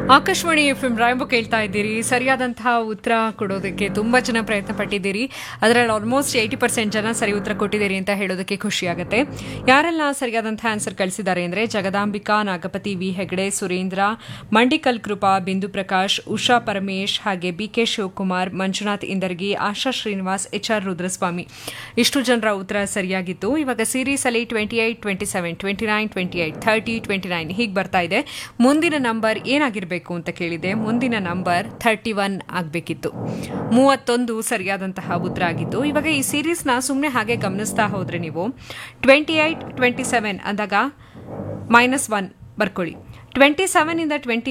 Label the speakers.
Speaker 1: Akashvani F M ರಾಯಂಬ ಕೇಳ್ತಾ ಇದ್ದೀರಿ ಸರಿಯಾದಂತಹ ಉತ್ತರ ಕೊಡೋದಕ್ಕೆ ತುಂಬಾ ಜನ ಪ್ರಯತ್ನ ಪಟ್ಟಿದ್ದೀರಿ ಅದರಲ್ಲಿ ಆಲ್ಮೋಸ್ಟ್ ಏಯ್ಟಿ ಪರ್ಸೆಂಟ್ ಜನ ಸರಿ ಉತ್ತರ ಕೊಟ್ಟಿದ್ದೀರಿ ಅಂತ ಹೇಳೋದಕ್ಕೆ ಖುಷಿ ಆಗುತ್ತೆ ಯಾರೆಲ್ಲ ಸರಿಯಾದಂತಹ ಆನ್ಸರ್ ಕಳಿಸಿದ್ದಾರೆ ಅಂದ್ರೆ ಜಗದಾಂಬಿಕಾ ನಾಗಪತಿ ವಿ ಹೆಗಡೆ ಸುರೇಂದ್ರ ಮಂಡಿಕಲ್ ಕೃಪಾ ಬಿಂದು ಪ್ರಕಾಶ್ ಉಷಾ ಪರಮೇಶ್ ಹಾಗೆ BK Shivakumar Manjunath Indargi Asha Srinivas H R Rudraswamy ಇಷ್ಟು ಜನರ ಉತ್ತರ ಸರಿಯಾಗಿತ್ತು ಇವಾಗ ಸೀರೀಸ್ ಅಲ್ಲಿ twenty eight twenty seven twenty nine twenty eight thirty twenty nine ಹೀಗೆ ಬರ್ತಾ ಇದೆ ಮುಂದಿನ ನಂಬರ್ ಏನಾಗಿರಬೇಕು ಅಂತ ಕೇಳಿದೆ ಮುಂದಿನ ನಂಬರ್ ಥರ್ಟಿ ಒನ್ ಆಗಬೇಕಿತ್ತು ಮೂವತ್ತೊಂದು ಸರಿಯಾದಂತಹ ಉತ್ತರ ಆಗಿತ್ತು ಇವಾಗ ಈ ಸೀರೀಸ್ನ ಸುಮ್ಮನೆ ಹಾಗೆ ಗಮನಿಸ್ತಾ ಹೋದ್ರೆ ನೀವು ಟ್ವೆಂಟಿ ಏಟ್ ಟ್ವೆಂಟಿ ಸೆವೆನ್ ಅಂದಾಗ ಮೈನಸ್ ಒನ್ ಬರ್ಕೊಳ್ಳಿ ಟ್ವೆಂಟಿ ಸೆವೆನ್ ಇಂದ ಟ್ವೆಂಟಿ